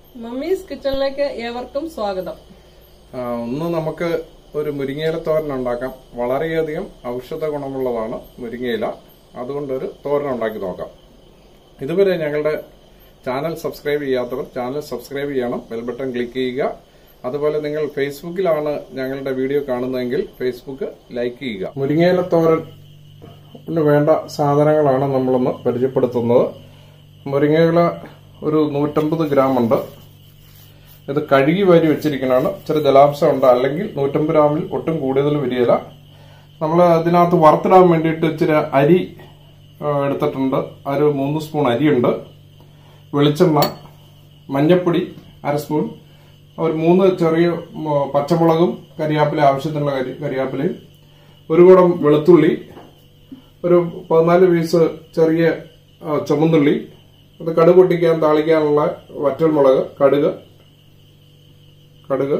mummies കിച്ചണിലേക്ക് ഏവർക്കും സ്വാഗതം ആ, ഒന്ന് നമുക്ക് ഒരു മുരിങ്ങയില തോരൻ ഉണ്ടാക്കാം വളരെയധികം ഔഷധ ഗുണമുള്ളതാണ് മുരിങ്ങയില അതുകൊണ്ട് ഒരു തോരൻ ഉണ്ടാക്കി നോക്കാം ഇതുവരെ ഞങ്ങളുടെ ചാനൽ സബ്സ്ക്രൈബ് ചെയ്യാത്തവർ ചാനൽ സബ്സ്ക്രൈബ് ചെയ്യണം ബെൽ ബട്ടൺ ക്ലിക്ക് ചെയ്യുക അതുപോലെ നിങ്ങൾ ഫേസ്ബുക്കിലാണ് ഞങ്ങളുടെ വീഡിയോ കാണുന്നതെങ്കിൽ ഫേസ്ബുക്ക് ലൈക്ക് ചെയ്യുക മുരിങ്ങയില തോരന് വേണ്ട സാധനങ്ങളാണ് നമ്മളൊന്ന് പരിചയപ്പെടുത്തുന്നത് മുരിങ്ങയില ഒരു നൂറ്റമ്പത് ഗ്രാം ഉണ്ട് ഇത് കഴുകി വാരി വെച്ചിരിക്കുന്നതാണ് ഇച്ചിരി ജലാംശം ഉണ്ട് അല്ലെങ്കിൽ നൂറ്റമ്പത് ഗ്രാമിൽ ഒട്ടും കൂടുതൽ വരികയില്ല നമ്മൾ അതിനകത്ത് വറുത്തിടാൻ വേണ്ടിയിട്ട് ഇച്ചിരി അരി ആ, എടുത്തിട്ടുണ്ട് ഒരു മൂന്ന് സ്പൂൺ അരിയുണ്ട് വെളിച്ചെണ്ണ മഞ്ഞപ്പൊടി അര സ്പൂൺ ഒരു മൂന്ന് ചെറിയ ഉം, പച്ചമുളകും കരിയാപ്പില ആവശ്യത്തിനുള്ള കരി കരിയാപ്പിലയും ഒരു കുടം വെളുത്തുള്ളി ഒരു പതിനാല് പീസ് ചെറിയ ആ, ചുമന്നുള്ളി അത് കടുക് പൊട്ടിക്കാൻ താളിക്കാനുള്ള വറ്റൽമുളക് കടുക് കടുക്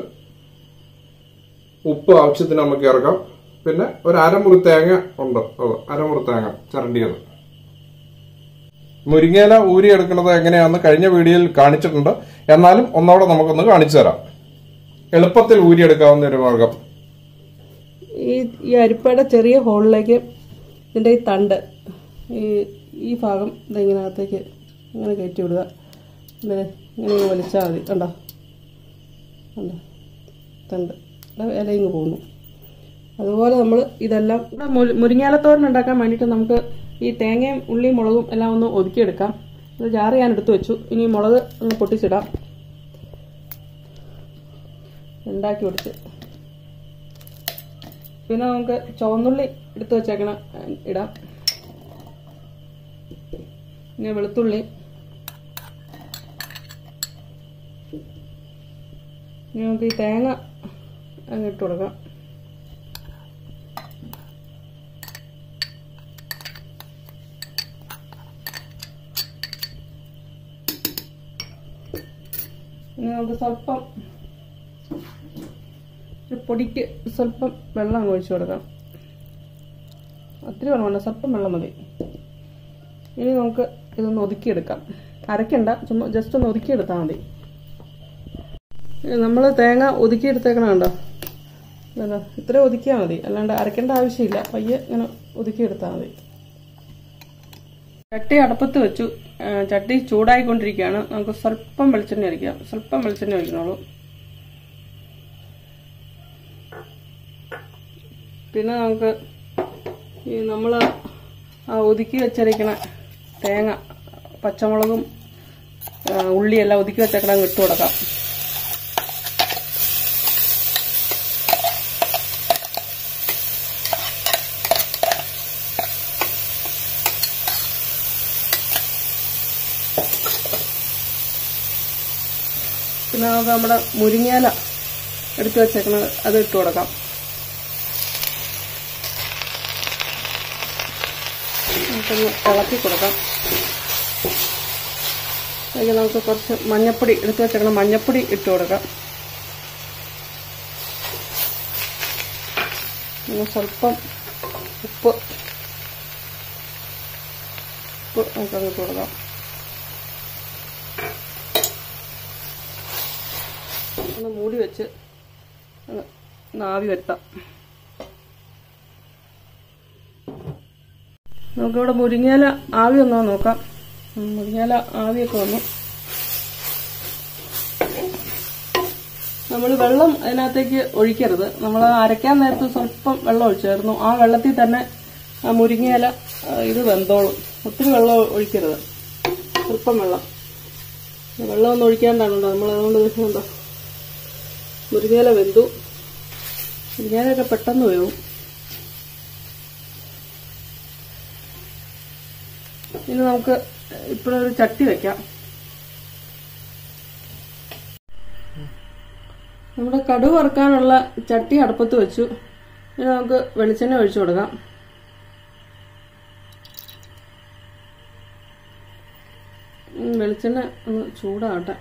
ഉപ്പ് ആവശ്യത്തിന് നമുക്ക് ഇറക്കാം പിന്നെ ഒരു അരമുറി തേങ്ങ ഉണ്ട് അത് അരമുറി തേങ്ങ ചിരണ്ടിയത് മുരിങ്ങയില ഊരിയെടുക്കുന്നത് എങ്ങനെയാണെന്ന് കഴിഞ്ഞ വീഡിയോയിൽ കാണിച്ചിട്ടുണ്ട് എന്നാലും ഒന്നോടെ നമുക്കൊന്ന് കാണിച്ചു തരാം എളുപ്പത്തിൽ ഊരിയെടുക്കാവുന്ന ഒരു മാർഗം ഈ ഈ അരിപ്പയുടെ ചെറിയ ഹോളിലേക്ക് ഇതിന്റെ ഈ തണ്ട് ഈ ഈ ഭാഗം ഇതിങ്ങനകത്തേക്ക് ഇങ്ങനെ കയറ്റി വിടുക ദേ ഇങ്ങനെ ഇങ്ങ് വലിച്ചാൽ മതി കണ്ടോ കണ്ടോ തണ്ട് ഇവിടെ ഇല ഇങ്ങ് പോകുന്നു അതുപോലെ നമ്മൾ ഇതെല്ലാം ഇവിടെ മുരി- മുരിങ്ങാലത്തോരൻ ഉണ്ടാക്കാൻ വേണ്ടിയിട്ട് നമുക്ക് ഈ തേങ്ങയും ഉള്ളിയും മുളകും എല്ലാം ഒന്ന് ഒതുക്കിയെടുക്കാം ഇത് ജാറ് ഞാൻ എടുത്തു വെച്ചു ഇനി മുളക് ഒന്ന് പൊട്ടിച്ചിടാം ഉണ്ടാക്കി കൊടുത്ത് പിന്നെ നമുക്ക് ചുവന്നുള്ളി എടുത്തു വെച്ചേക്കണം ഏഹ്, ഇടാം പിന്നെ വെളുത്തുള്ളി ഇനി നമുക്ക് ഈ തേങ്ങ അങ്ങ് ഇട്ട് കൊടുക്കാം ഇനി നമുക്ക് സ്വല്പം ഒരു പൊടിക്ക് സ്വല്പം വെള്ളം അങ്ങ് ഒഴിച്ചു കൊടുക്കാം ഒത്തിരി വെള്ളം വേണ്ട സ്വല്പം വെള്ളം മതി ഇനി നമുക്ക് ഇതൊന്ന് ഒതുക്കിയെടുക്കാം അരയ്ക്കണ്ട ചുമ്മാ ജസ്റ്റ് ഒന്ന് ഒതുക്കിയെടുത്താൽ മതി നമ്മൾ തേങ്ങ ഒതുക്കിയെടുത്തേക്കണ കണ്ടോ ഇതാ, ഇത്ര ഒതുക്കിയാൽ മതി അല്ലാണ്ട് അരയ്ക്കേണ്ട ആവശ്യമില്ല പയ്യെ ഇങ്ങനെ ഒതുക്കിയെടുത്താൽ മതി ചട്ടി അടുപ്പത്ത് വെച്ചു ആ, ചട്ടി ചൂടായിക്കൊണ്ടിരിക്കുകയാണ് നമുക്ക് സ്വല്പം വെളിച്ചെണ്ണ ഒഴിക്കാം സ്വല്പം വെളിച്ചെണ്ണ ഒഴിക്കണോളൂ പിന്നെ നമുക്ക് ഈ നമ്മൾ ആ ഒതുക്കി വെച്ചിരിക്കണ തേങ്ങ പച്ചമുളകും ആ, ഉള്ളിയെല്ലാം ഒതുക്കി വെച്ചേക്കണം അങ്ങ് ഇട്ട് കൊടുക്കാം പിന്നെ നമുക്ക് നമ്മുടെ മുരിങ്ങയില എടുത്തു വെച്ചേക്കണത് അത് ഇട്ട് കൊടുക്കാം നമുക്കൊന്ന് ഇളക്കി കൊടുക്കാം അതിലേക്ക് നമുക്ക് കുറച്ച് മഞ്ഞപ്പൊടി എടുത്തു വെച്ചേക്കണം മഞ്ഞപ്പൊടി ഇട്ട് കൊടുക്കാം പിന്നെ സ്വല്പം ഉപ്പ് ഉപ്പ് നമുക്കത് ഇട്ട് കൊടുക്കാം ഒന്ന് മൂടി വെച്ച് ഒന്ന് ഒന്ന് ആവി വരുത്താം നമുക്കിവിടെ മുരിങ്ങയില ആവി ഒന്നോ നോക്കാം ഉം, മുരിങ്ങയില ആവിയൊക്കെ വന്നു നമ്മൾ വെള്ളം അതിനകത്തേക്ക് ഒഴിക്കരുത് നമ്മൾ അരയ്ക്കാൻ നേരത്ത് സ്വല്പം വെള്ളം ഒഴിച്ചായിരുന്നു ആ വെള്ളത്തിൽ തന്നെ ആ മുരിങ്ങയില ആ, ഇത് വെന്തോളും ഒത്തിരി വെള്ളം ഒഴിക്കരുത് സ്വല്പം വെള്ളം വെള്ളം ഒന്നും ഒഴിക്കാണ്ടാണല്ലോ നമ്മൾ അതുകൊണ്ട് ഉണ്ടോ മുരിങ്ങയില വെന്തു മുരിങ്ങയിലൊക്കെ പെട്ടെന്ന് വേവും ഇനി നമുക്ക് ഇപ്പോഴൊരു ചട്ടി വെക്കാം നമ്മുടെ കടുക് വറുക്കാനുള്ള ചട്ടി അടുപ്പത്ത് വെച്ചു ഇനി നമുക്ക് വെളിച്ചെണ്ണ ഒഴിച്ചു കൊടുക്കാം ഉം, വെളിച്ചെണ്ണ ഒന്ന് ചൂടാകട്ടെ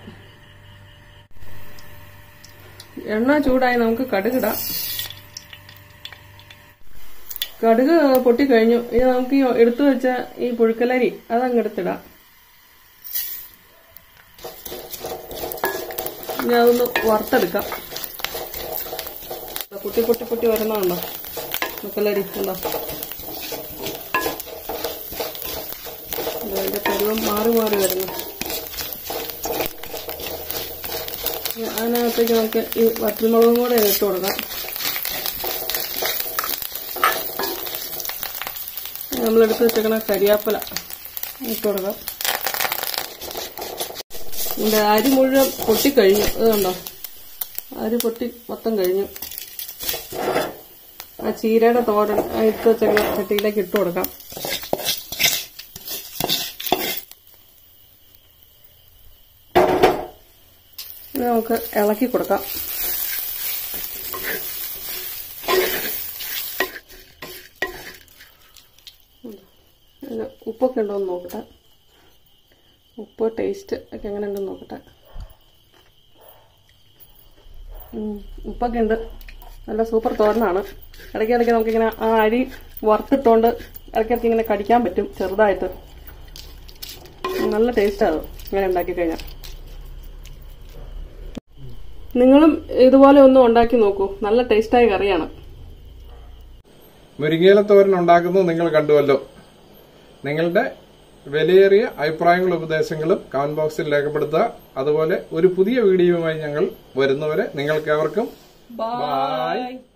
എണ്ണ ചൂടായി നമുക്ക് കടുകിടാം കടുക് പൊട്ടിക്കഴിഞ്ഞു ഇനി നമുക്ക് ഈ എടുത്തു വെച്ച ഈ പുഴുക്കലരി അതങ്ങ് എടുത്തിടാം ഇനി അതൊന്ന് വറുത്തെടുക്കാം ദാ പൊട്ടി പൊട്ടി പൊട്ടി വരുന്നതുണ്ടോ മക്കളരി ഉണ്ടോ അതിന്റെ പരുവം മാറി മാറി വരുന്നു ഇനി അതിനകത്തേക്ക് നമുക്ക് ഈ വറ്റൽമുളകും കൂടെ ഇട്ട് കൊടുക്കാം നമ്മളെടുത്ത് വെച്ചേക്കണ കരിയാപ്പല ഇട്ട് കൊടുക്കാം ഇതിന്റെ അരി മുഴുവൻ പൊട്ടിക്കഴിഞ്ഞു അതുകൊണ്ടോ അരി പൊട്ടി മൊത്തം കഴിഞ്ഞു ആ ചീരയുടെ തോരൻ ആ ഇട്ട് വെച്ചേക്കണ ചട്ടിയിലേക്ക് ഇട്ട് കൊടുക്കാം ഇനി നമുക്ക് ഇളക്കി കൊടുക്കാം ഇത് ഉപ്പൊക്കെ ഉണ്ടോ എന്ന് നോക്കട്ടെ ഉപ്പ് ടേസ്റ്റ് ഒക്കെ എങ്ങനെ ഉണ്ടെന്ന് നോക്കട്ടെ ഉം, ഉപ്പൊക്കെ ഉണ്ട് നല്ല സൂപ്പർ തോരനാണ് ഇടയ്ക്ക് ഇടയ്ക്ക് നമുക്കിങ്ങനെ ആ അരി വറുത്തിട്ടോണ്ട് ഇടയ്ക്കിടയ്ക്ക് ഇങ്ങനെ കടിക്കാൻ പറ്റും ചെറുതായിട്ട് നല്ല ടേസ്റ്റാണ് അത് ഇങ്ങനെ ഉണ്ടാക്കി കഴിഞ്ഞാൽ നിങ്ങളും ഇതുപോലെ ഒന്ന് ഉണ്ടാക്കി നോക്കൂ നല്ല ടേസ്റ്റായ കറിയാണ് മുരിങ്ങയില തോരൻ ഉണ്ടാക്കുന്നത് നിങ്ങൾ കണ്ടുവല്ലോ നിങ്ങളുടെ വിലയേറിയ അഭിപ്രായങ്ങളും ഉപദേശങ്ങളും കമന്റ് ബോക്സിൽ രേഖപ്പെടുത്തുക അതുപോലെ ഒരു പുതിയ വീഡിയോയുമായി ഞങ്ങൾ വരുന്നവരെ നിങ്ങൾക്ക് ഏവർക്കും ബൈ